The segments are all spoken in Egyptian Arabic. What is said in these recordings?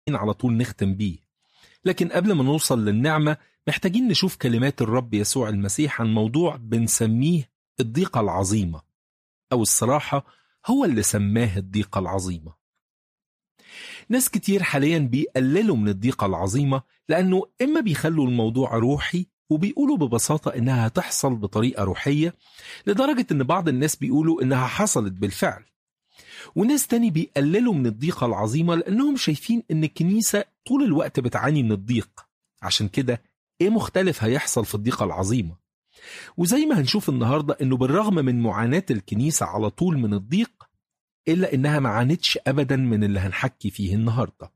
على طول نختم بيه لكن قبل ما نوصل للنعمة محتاجين نشوف كلمات الرب يسوع المسيح عن موضوع بنسميه الضيقة العظيمة أو الصراحة هو اللي سماه الضيقة العظيمة ناس كتير حاليا بيقللوا من الضيقة العظيمة لأنه إما بيخلوا الموضوع روحي وبيقولوا ببساطة إنها هتحصل بطريقة روحية لدرجة إن بعض الناس بيقولوا إنها حصلت بالفعل وناس تاني بيقللوا من الضيقة العظيمة لأنهم شايفين إن الكنيسة طول الوقت بتعاني من الضيق عشان كده إيه مختلف هيحصل في الضيقة العظيمة وزي ما هنشوف النهاردة إنه بالرغم من معاناة الكنيسة على طول من الضيق إلا إنها ما عانتش أبدا من اللي هنحكي فيه النهاردة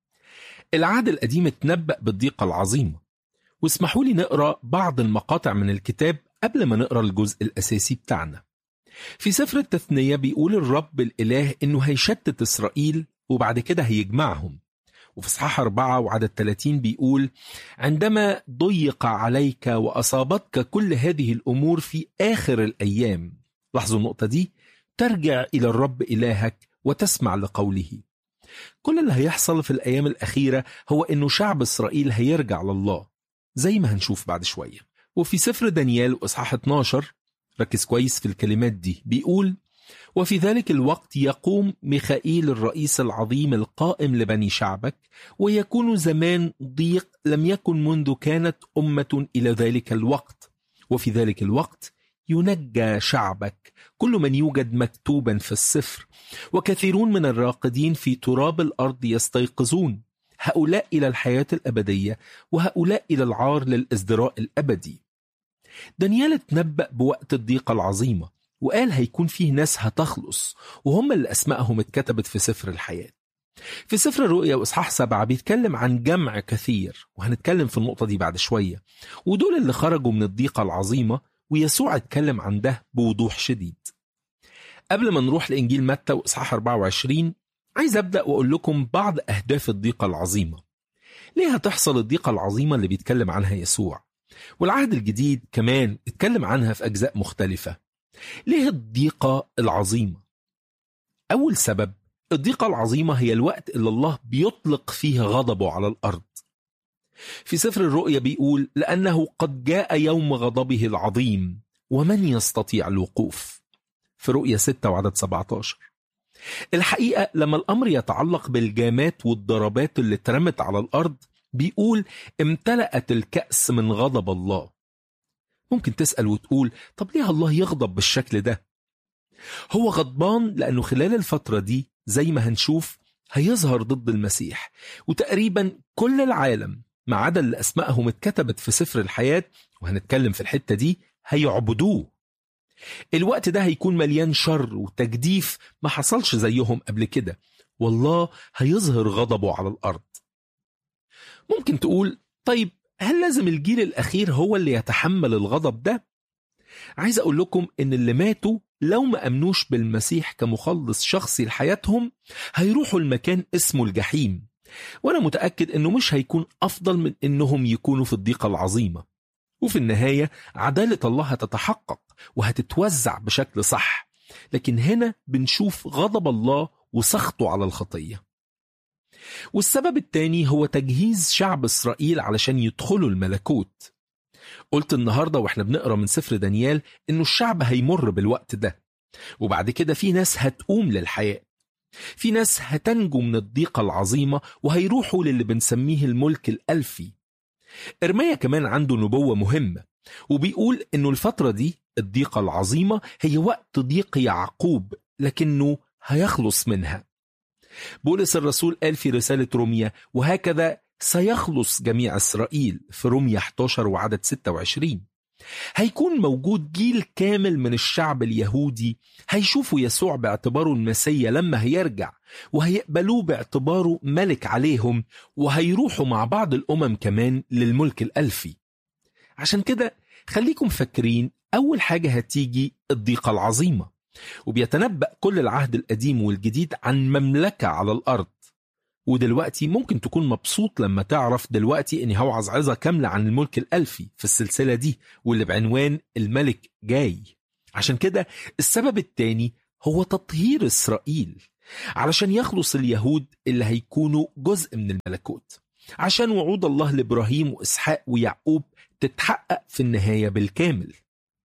العهد القديم اتنبأ بالضيقة العظيمة واسمحوا لي نقرأ بعض المقاطع من الكتاب قبل ما نقرأ الجزء الأساسي بتاعنا في سفر التثنية بيقول الرب الإله إنه هيشتت إسرائيل وبعد كده هيجمعهم وفي إصحاح أربعة وعدد 30 بيقول عندما ضيق عليك وأصابتك كل هذه الأمور في آخر الأيام لاحظوا النقطة دي ترجع إلى الرب إلهك وتسمع لقوله كل اللي هيحصل في الأيام الأخيرة هو إنه شعب إسرائيل هيرجع لله زي ما هنشوف بعد شوية وفي سفر دانيال وإصحاح 12 ركز كويس في الكلمات دي بيقول وفي ذلك الوقت يقوم ميخائيل الرئيس العظيم القائم لبني شعبك ويكون زمان ضيق لم يكن منذ كانت أمة إلى ذلك الوقت وفي ذلك الوقت ينجى شعبك كل من يوجد مكتوبا في السفر وكثيرون من الراقدين في تراب الأرض يستيقظون هؤلاء إلى الحياة الأبدية وهؤلاء إلى العار للإزدراء الأبدي دانيال اتنبأ بوقت الضيقة العظيمة وقال هيكون فيه ناس هتخلص وهم اللي أسمائهم اتكتبت في سفر الحياة في سفر الرؤيا وإصحاح سبعة بيتكلم عن جمع كثير وهنتكلم في النقطة دي بعد شوية ودول اللي خرجوا من الضيقة العظيمة ويسوع اتكلم عن ده بوضوح شديد قبل ما نروح لإنجيل متى وإصحاح 24 عايز أبدأ وأقول لكم بعض أهداف الضيقة العظيمة ليه هتحصل الضيقة العظيمة اللي بيتكلم عنها يسوع والعهد الجديد كمان اتكلم عنها في أجزاء مختلفة ليه الضيقة العظيمة؟ أول سبب الضيقة العظيمة هي الوقت اللي الله بيطلق فيه غضبه على الأرض في سفر الرؤيا بيقول لأنه قد جاء يوم غضبه العظيم ومن يستطيع الوقوف في رؤيا 6 وعدد 17 الحقيقة لما الأمر يتعلق بالجامات والضربات اللي اترمت على الأرض بيقول امتلأت الكأس من غضب الله ممكن تسأل وتقول طب ليه الله يغضب بالشكل ده هو غضبان لأنه خلال الفترة دي زي ما هنشوف هيظهر ضد المسيح وتقريبا كل العالم ما عدا اللي أسمائهم اتكتبت في سفر الحياة وهنتكلم في الحتة دي هيعبدوه الوقت ده هيكون مليان شر وتجديف ما حصلش زيهم قبل كده والله هيظهر غضبه على الأرض ممكن تقول طيب هل لازم الجيل الأخير هو اللي يتحمل الغضب ده؟ عايز أقول لكم إن اللي ماتوا لو ما أمنوش بالمسيح كمخلص شخصي لحياتهم هيروحوا المكان اسمه الجحيم وأنا متأكد إنه مش هيكون أفضل من إنهم يكونوا في الضيقة العظيمة وفي النهاية عدالة الله هتتحقق وهتتوزع بشكل صح لكن هنا بنشوف غضب الله وسخطه على الخطيه والسبب الثاني هو تجهيز شعب إسرائيل علشان يدخلوا الملكوت قلت النهاردة واحنا بنقرأ من سفر دانيال إنه الشعب هيمر بالوقت ده وبعد كده في ناس هتقوم للحياة في ناس هتنجو من الضيقة العظيمة وهيروحوا للي بنسميه الملك الألفي إرميا كمان عنده نبوة مهمة وبيقول إنه الفترة دي الضيقة العظيمة هي وقت ضيق يعقوب لكنه هيخلص منها بولس الرسول قال في رسالة روميا وهكذا سيخلص جميع إسرائيل في روميا 11 وعدد 26 هيكون موجود جيل كامل من الشعب اليهودي هيشوفوا يسوع باعتباره المسيا لما هيرجع وهيقبلوه باعتباره ملك عليهم وهيروحوا مع بعض الأمم كمان للملك الألفي عشان كده خليكم فاكرين أول حاجة هتيجي الضيقة العظيمة وبيتنبأ كل العهد القديم والجديد عن مملكة على الأرض ودلوقتي ممكن تكون مبسوط لما تعرف دلوقتي اني هوعظ عظة كاملة عن الملك الألفي في السلسلة دي واللي بعنوان الملك جاي عشان كده السبب التاني هو تطهير إسرائيل علشان يخلص اليهود اللي هيكونوا جزء من الملكوت عشان وعود الله لإبراهيم وإسحاق ويعقوب تتحقق في النهاية بالكامل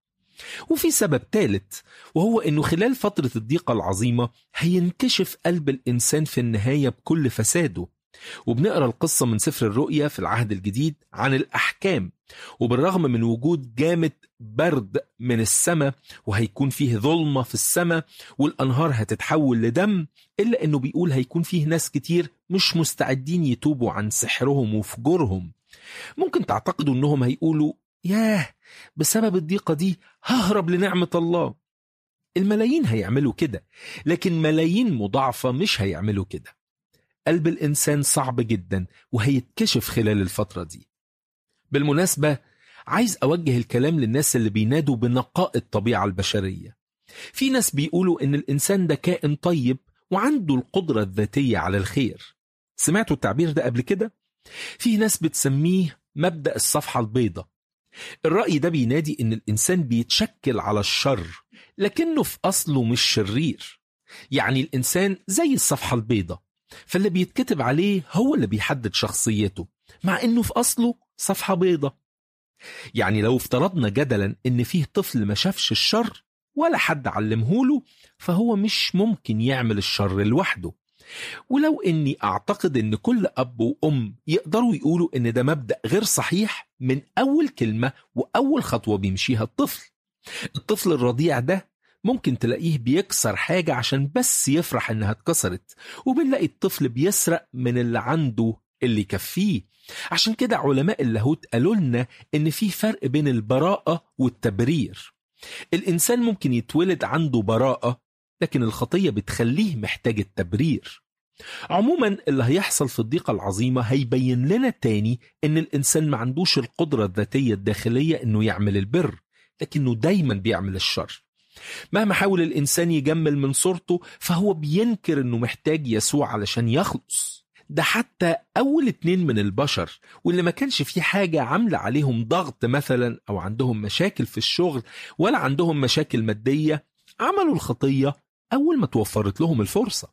وفي سبب ثالث وهو انه خلال فترة الضيقة العظيمة هينكشف قلب الانسان في النهاية بكل فساده وبنقرا القصة من سفر الرؤيا في العهد الجديد عن الأحكام وبالرغم من وجود جامد برد من السماء وهيكون فيه ظلمة في السماء والأنهار هتتحول لدم إلا أنه بيقول هيكون فيه ناس كتير مش مستعدين يتوبوا عن سحرهم وفجورهم ممكن تعتقدوا أنهم هيقولوا ياه بسبب الضيقة دي ههرب لنعمة الله الملايين هيعملوا كده لكن ملايين مضاعفة مش هيعملوا كده قلب الإنسان صعب جدا وهيتكشف خلال الفترة دي بالمناسبة عايز أوجه الكلام للناس اللي بينادوا بنقاء الطبيعة البشرية في ناس بيقولوا إن الإنسان ده كائن طيب وعنده القدرة الذاتية على الخير سمعتوا التعبير ده قبل كده؟ في ناس بتسميه مبدأ الصفحة البيضة الرأي ده بينادي إن الإنسان بيتشكل على الشر لكنه في أصله مش شرير يعني الإنسان زي الصفحة البيضة فاللي بيتكتب عليه هو اللي بيحدد شخصيته مع إنه في أصله صفحة بيضة يعني لو افترضنا جدلا إن فيه طفل ما شافش الشر ولا حد علمهوله فهو مش ممكن يعمل الشر لوحده ولو اني اعتقد ان كل اب وام يقدروا يقولوا ان ده مبدا غير صحيح من اول كلمه واول خطوه بيمشيها الطفل الطفل الرضيع ده ممكن تلاقيه بيكسر حاجه عشان بس يفرح انها اتكسرت وبنلاقي الطفل بيسرق من اللي عنده اللي يكفيه عشان كده علماء اللاهوت قالوا لنا ان في فرق بين البراءه والتبرير الانسان ممكن يتولد عنده براءه لكن الخطية بتخليه محتاج التبرير عموما اللي هيحصل في الضيقة العظيمة هيبين لنا تاني ان الانسان ما عندوش القدرة الذاتية الداخلية انه يعمل البر لكنه دايما بيعمل الشر مهما حاول الانسان يجمل من صورته فهو بينكر انه محتاج يسوع علشان يخلص ده حتى أول اتنين من البشر واللي ما كانش في حاجة عاملة عليهم ضغط مثلا أو عندهم مشاكل في الشغل ولا عندهم مشاكل مادية عملوا الخطية أول ما توفرت لهم الفرصة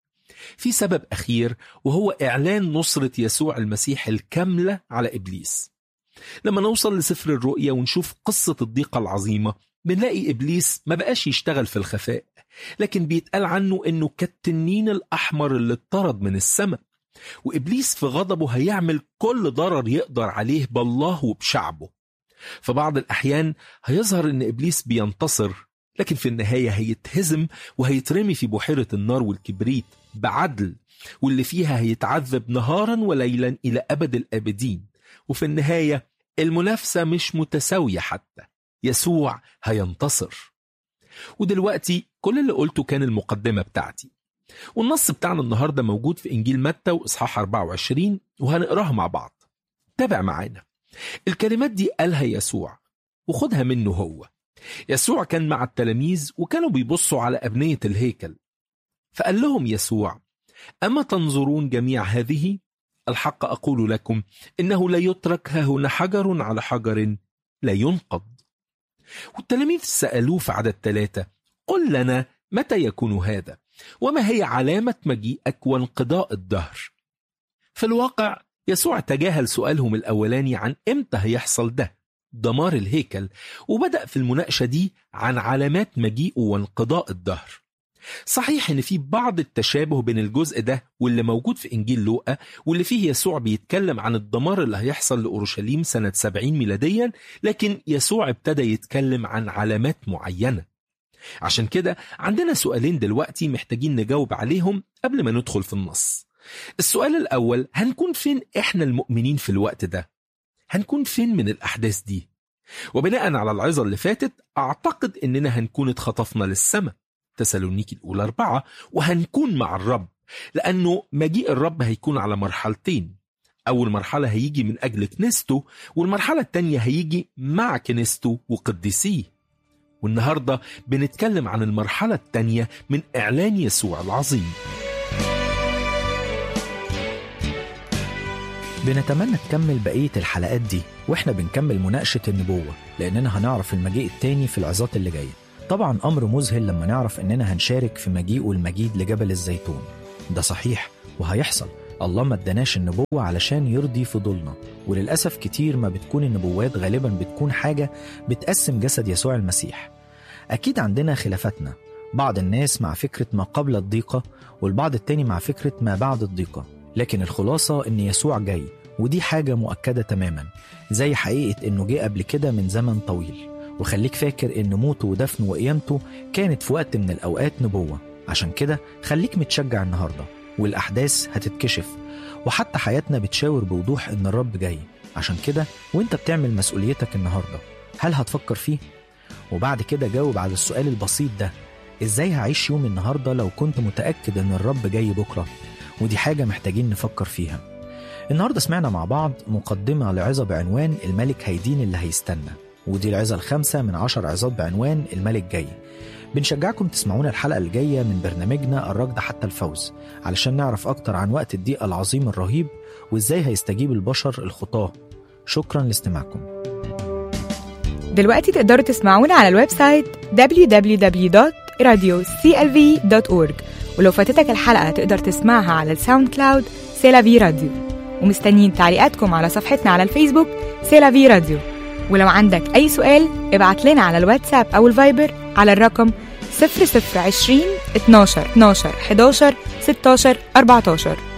في سبب أخير وهو إعلان نصرة يسوع المسيح الكاملة على إبليس لما نوصل لسفر الرؤيا ونشوف قصة الضيقة العظيمة بنلاقي إبليس ما بقاش يشتغل في الخفاء لكن بيتقال عنه إنه كالتنين الأحمر اللي اتطرد من السماء وإبليس في غضبه هيعمل كل ضرر يقدر عليه بالله وبشعبه في بعض الأحيان هيظهر إن إبليس بينتصر لكن في النهاية هيتهزم وهيترمي في بحيرة النار والكبريت بعدل واللي فيها هيتعذب نهارا وليلا إلى أبد الآبدين وفي النهاية المنافسة مش متساوية حتى يسوع هينتصر ودلوقتي كل اللي قلته كان المقدمة بتاعتي والنص بتاعنا النهاردة موجود في إنجيل متى وإصحاح 24 وهنقراها مع بعض تابع معانا الكلمات دي قالها يسوع وخدها منه هو يسوع كان مع التلاميذ وكانوا بيبصوا على أبنية الهيكل فقال لهم يسوع أما تنظرون جميع هذه الحق أقول لكم إنه لا يترك هنا حجر على حجر لا ينقض والتلاميذ سألوه في عدد ثلاثة قل لنا متى يكون هذا وما هي علامة مجيئك وانقضاء الدهر في الواقع يسوع تجاهل سؤالهم الأولاني عن إمتى هيحصل ده دمار الهيكل وبدأ في المناقشة دي عن علامات مجيئه وانقضاء الدهر صحيح ان في بعض التشابه بين الجزء ده واللي موجود في انجيل لوقا واللي فيه يسوع بيتكلم عن الدمار اللي هيحصل لاورشليم سنه 70 ميلاديا لكن يسوع ابتدى يتكلم عن علامات معينه عشان كده عندنا سؤالين دلوقتي محتاجين نجاوب عليهم قبل ما ندخل في النص السؤال الاول هنكون فين احنا المؤمنين في الوقت ده هنكون فين من الاحداث دي وبناء على العظة اللي فاتت أعتقد إننا هنكون اتخطفنا للسماء تسالونيكي الأولى أربعة وهنكون مع الرب لأنه مجيء الرب هيكون على مرحلتين أول مرحلة هيجي من أجل كنيسته والمرحلة التانية هيجي مع كنيسته وقديسيه والنهاردة بنتكلم عن المرحلة التانية من إعلان يسوع العظيم بنتمنى تكمل بقية الحلقات دي واحنا بنكمل مناقشة النبوة لأننا هنعرف المجيء التاني في العظات اللي جاية طبعا أمر مذهل لما نعرف إننا هنشارك في مجيئه المجيد لجبل الزيتون ده صحيح وهيحصل الله ما اداناش النبوة علشان يرضي فضولنا وللأسف كتير ما بتكون النبوات غالبا بتكون حاجة بتقسم جسد يسوع المسيح أكيد عندنا خلافاتنا بعض الناس مع فكرة ما قبل الضيقة والبعض التاني مع فكرة ما بعد الضيقة لكن الخلاصة إن يسوع جاي ودي حاجة مؤكدة تماما زي حقيقة إنه جه قبل كده من زمن طويل وخليك فاكر إن موته ودفنه وقيامته كانت في وقت من الأوقات نبوة عشان كده خليك متشجع النهاردة والأحداث هتتكشف وحتى حياتنا بتشاور بوضوح إن الرب جاي عشان كده وإنت بتعمل مسؤوليتك النهاردة هل هتفكر فيه؟ وبعد كده جاوب على السؤال البسيط ده إزاي هعيش يوم النهاردة لو كنت متأكد إن الرب جاي بكرة؟ ودي حاجة محتاجين نفكر فيها النهاردة سمعنا مع بعض مقدمة لعظة بعنوان الملك هيدين اللي هيستنى ودي العظة الخامسة من عشر عظات بعنوان الملك جاي بنشجعكم تسمعونا الحلقة الجاية من برنامجنا الركض حتى الفوز علشان نعرف أكتر عن وقت الضيقة العظيم الرهيب وإزاي هيستجيب البشر الخطاة شكرا لاستماعكم دلوقتي تقدروا تسمعونا على الويب سايت www.radioclv.org ولو فاتتك الحلقة تقدر تسمعها على الساوند كلاود سيلافي راديو ومستنيين تعليقاتكم على صفحتنا على الفيسبوك سيلافي راديو ولو عندك أي سؤال ابعت لنا على الواتساب أو الفايبر على الرقم 0020 12 12 11 16 14